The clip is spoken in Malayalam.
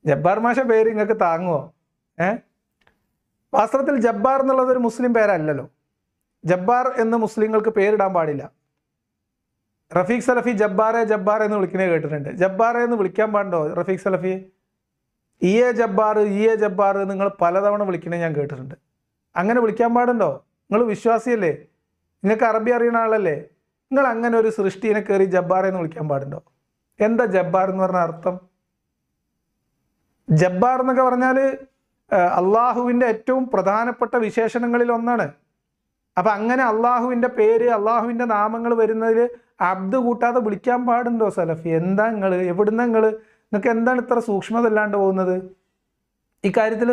ജബ്ബാർ മാഷ പേര് നിങ്ങൾക്ക് താങ്ങുമോ ഏ വാസ്തവത്തിൽ ജബ്ബാർ എന്നുള്ളത് ഒരു മുസ്ലിം പേരല്ലല്ലോ ജബ്ബാർ എന്ന് മുസ്ലിങ്ങൾക്ക് പേരിടാൻ പാടില്ല റഫീഖ് സലഫി ജബ്ബാറെ ജബ്ബാർ എന്ന് വിളിക്കുന്നത് കേട്ടിട്ടുണ്ട് ജബ്ബാറെ എന്ന് വിളിക്കാൻ പാടുണ്ടോ Rafeeq Salafi E A Jabbar E A Jabbar നിങ്ങൾ പലതവണ വിളിക്കണേ ഞാൻ കേട്ടിട്ടുണ്ട് അങ്ങനെ വിളിക്കാൻ പാടുണ്ടോ നിങ്ങൾ വിശ്വാസിയല്ലേ നിങ്ങൾക്ക് അറബി അറിയുന്ന ആളല്ലേ നിങ്ങൾ അങ്ങനെ ഒരു സൃഷ്ടിനെ കയറി ജബ്ബാറെ എന്ന് വിളിക്കാൻ പാടുണ്ടോ എന്താ ജബ്ബാർ എന്ന് പറഞ്ഞ അർത്ഥം ജബ്ബാർ എന്നൊക്കെ പറഞ്ഞാൽ അള്ളാഹുവിൻ്റെ ഏറ്റവും പ്രധാനപ്പെട്ട വിശേഷണങ്ങളിൽ ഒന്നാണ് അപ്പം അങ്ങനെ അള്ളാഹുവിൻ്റെ പേര് അള്ളാഹുവിൻ്റെ നാമങ്ങൾ വരുന്നതിൽ അബ്ദ് കൂട്ടാതെ വിളിക്കാൻ പാടുണ്ടോ സലഫി എന്താ നിങ്ങൾ എവിടുന്ന നിങ്ങൾ നിങ്ങൾക്ക് എന്താണ് ഇത്ര സൂക്ഷ്മത ഇല്ലാണ്ട് പോകുന്നത് ഇക്കാര്യത്തിൽ